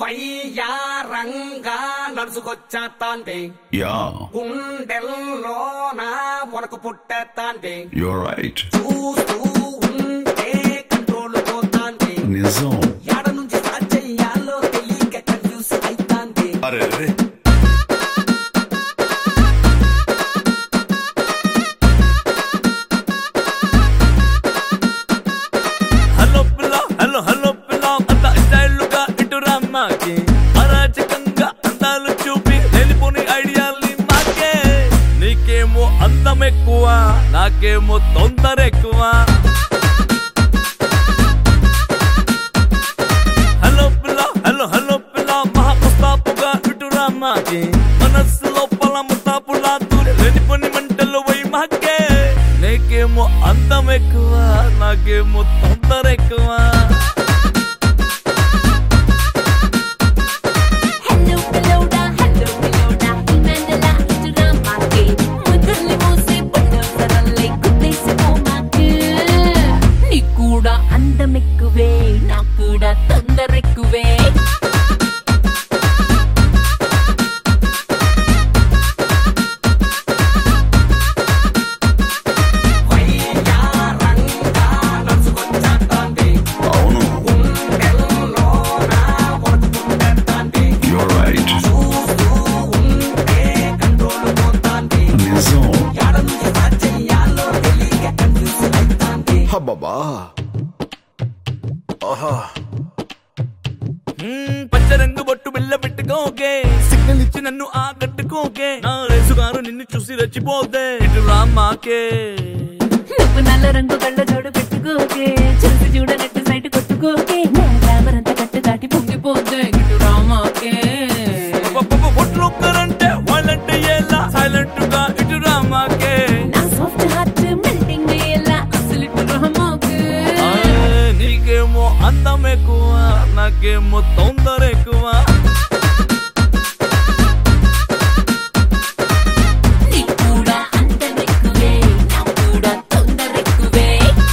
వయ్యారంగా నడుచుకొచ్చేస్తాంది Yeah, గుండెల్లో నా వరకు పుట్టేస్తాంది you're right. చూస్తూ ఉంటే కంట్రోల్ పోతాంది నిజం ఎడ నుంచి స్టార్ట్ చెయ్యాలో తెలియక కన్ఫ్యూజ్ అయితాంది అరే అరే హలో పిల్ల హలో హలో పిల్ల అంత స్టైల్గా ఇటు రమ్మాకి అరాచకంగా అందాలు చూపి వెళ్ళిపోని ఐడియాల్ని మాకే నీకేమో అందం ఎక్కువ నాకేమో తొందర ఎక్కువ హలో పిల్ల హలో హలో పిల్ల మహా ముస్తాపుగా ఇటు రమ్మాకి మనస్సు లోపల ముస్తాపులా దూరి వెళ్ళిపోని మంటలు పోయి మాకే నీకేమో అందం ఎక్కువ నాకేమో తొందర ఎక్కువ హలో పిల్లోడా హలో పిల్లోడా ఇన్నెన్నెలా ఇటురా మాకే ముద్దుల్ని మూసి పుట్టసరల్లై కుట్టేసిపోమాకే నీకు కూడా అందం ఎక్కువే నాకు కూడా తొందర ఎక్కువే వయ్యారంగా నడుచుకొచ్చేస్తాంది అవును గుండెల్లో నా వరకు పుట్టేస్తాంది you're right. చూస్తూ ఉంటే కంట్రోల్ పోతాంది నిజం ఎడ నుంచి స్టార్ట్ చెయ్యాలో తెలియక కన్ఫ్యూజ్ అయితాంది హబ్బబ్బా ఆహా మ్మ్, పచ్చరంగు బొట్టు బిల్ల పెట్టుకోకే సిగ్నల్ ఇచ్చి నన్ను ఆకట్టుకోకే నా రేసుగారు నిన్ను చూసి రచ్చిపోతే ఇటు రామాకే నువ్వు నల్ల రంగు కళ్ళ జోడు పెట్టుకోకే చూసి చూడనట్టు సైట్ కొట్టుకోకే నా గ్లామర్ అంతా కట్టు దాటి పొంగిపోతే ఇటు రామాకే ఒట్లు ఒక్కరంటే వాళ్ళంటే ఎలా సైలెంట్ గా ఇటు రామాకే నా సాఫ్ట్ హార్ట్ మెల్టింగ్ అయ్యేలా అసలు ఇటు రామాకే ఆ, నీకేమో అందం ఎక్కువ నాకేమో తొందర ఎక్కువ నీకు కూడా అందం ఎక్కువే నాకు కూడా తొందర ఎక్కువే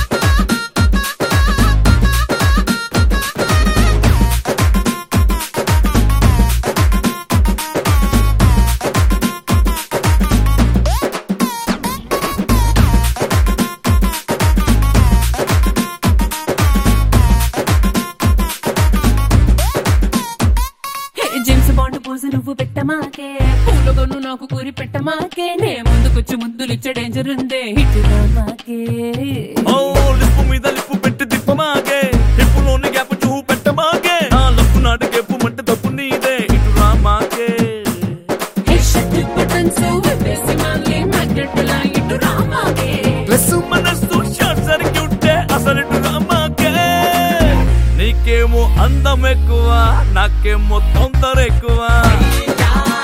హే జేమ్స్ బాండ్ పోజు నువ్వు పెట్టమాకే పూలగొన్ను నాకు కూరి పెట్టమాకే నే ముందుకొచ్చి ముద్దులు ఇచ్చే డేంజర్ ఉందే ఇటు రామాకే ఓ లిప్పు మీద లిప్పు పెట్టి తిప్పమాగే హిప్పులోని గ్యాప్ చూపు పెట్టమాగే నా లప్పు నాటి గెప్పు మంటే తప్పు నీదే ఇటు రామాకే హే షట్ బటన్స్ విప్పేసి మళ్ళీ మ్యాగ్నెట్ లా ఇటు రామాకే ప్లస్ మనస్సు షార్ట్ సర్క్యూట్ అసలు ఇటు రామాకే నీకేమో అందం ఎక్కువ నాకేమో తొందర ఎక్కువ వయ్యారంగా